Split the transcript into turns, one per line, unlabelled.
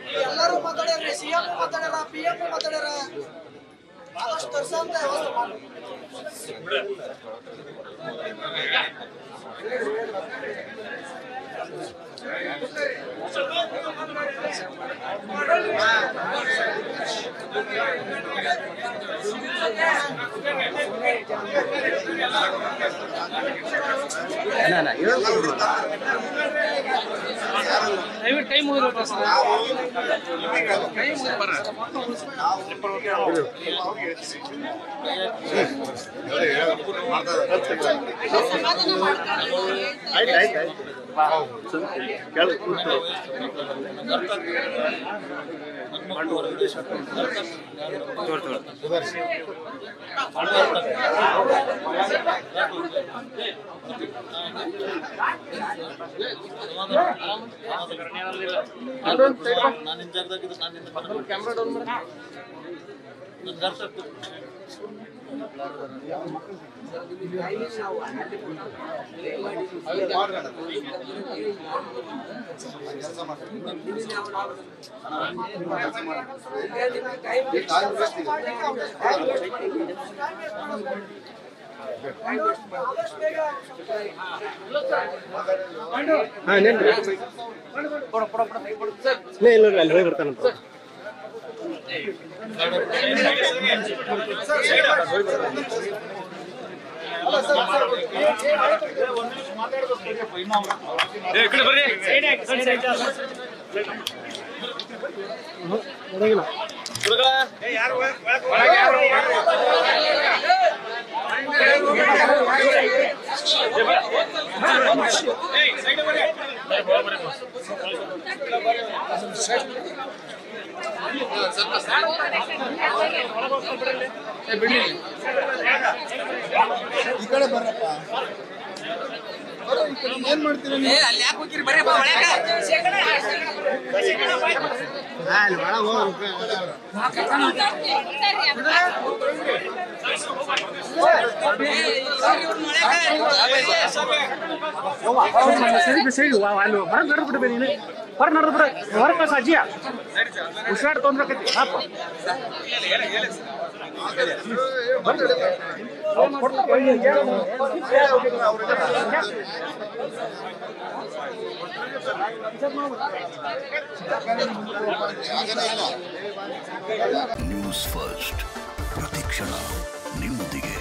ಎಲ್ಲರೂ ಮಾತಾಡ್ಯಾರ ಸಿಎಂ ಮಾತಾಡ್ಯಾರ ಪಿ ಎಂ ಮಾತಾಡ್ಯಾರ ಬಹಳಷ್ಟು ತರ್ಸಂತ ವ್ಯವಸ್ಥೆ ಮಾಡಿ
ದಯವಿಟ್ಟು ಟೈಮ್ ಮುಗಿದ್ರೆ ಸರ್
ಆಯ್ತು ಆಯ್ತು ಆಯ್ತು ಕೆಳಗೆ ಕೂತು
ಆದಷ್ಟು ಬೇಗ
ಹಾಂ ಇನ್ನೇನು ಇಲ್ಲ ಇಲ್ಲ ಅಲ್ಲಿ ಹೋಗಿ ಬರ್ತಾನಂತ
ಈ ಕಡೆ ಬರ್ರಪ್ಪ ಬರ್ರಿ, ಈ ಕಡೆ ಏನ್ ಮಾಡ್ತೀರ ನೀವು ಹಾ, ಅಲ್ಲಿ ಒಳಗ್ ಹೋಗ್ರಿ.
ಸರಿ ಸರಿ ಅಲ್ಲಿ ಹೊರಗೆ ನಡೆದು ಬಿಡ್ಬೇಕು ನೀನು ಹೊರಗೆ ನಡೆದು ಬಿಡ ಹೊರಗೆ ಕಳ್ಸ ಅಜ್ಜಿಯ ಉಸಿರಾಟ ತೊಂದ್ರೆ ಆಕೈತಿ ಹಾಪ
ಜಾಗನೇ ಇಲ್ಲ
ನ್ಯೂಸ್ ಫಸ್ಟ್ ಪ್ರತಿಕ್ಷಣ ನಿಮ್ಮೊಂದಿಗೆ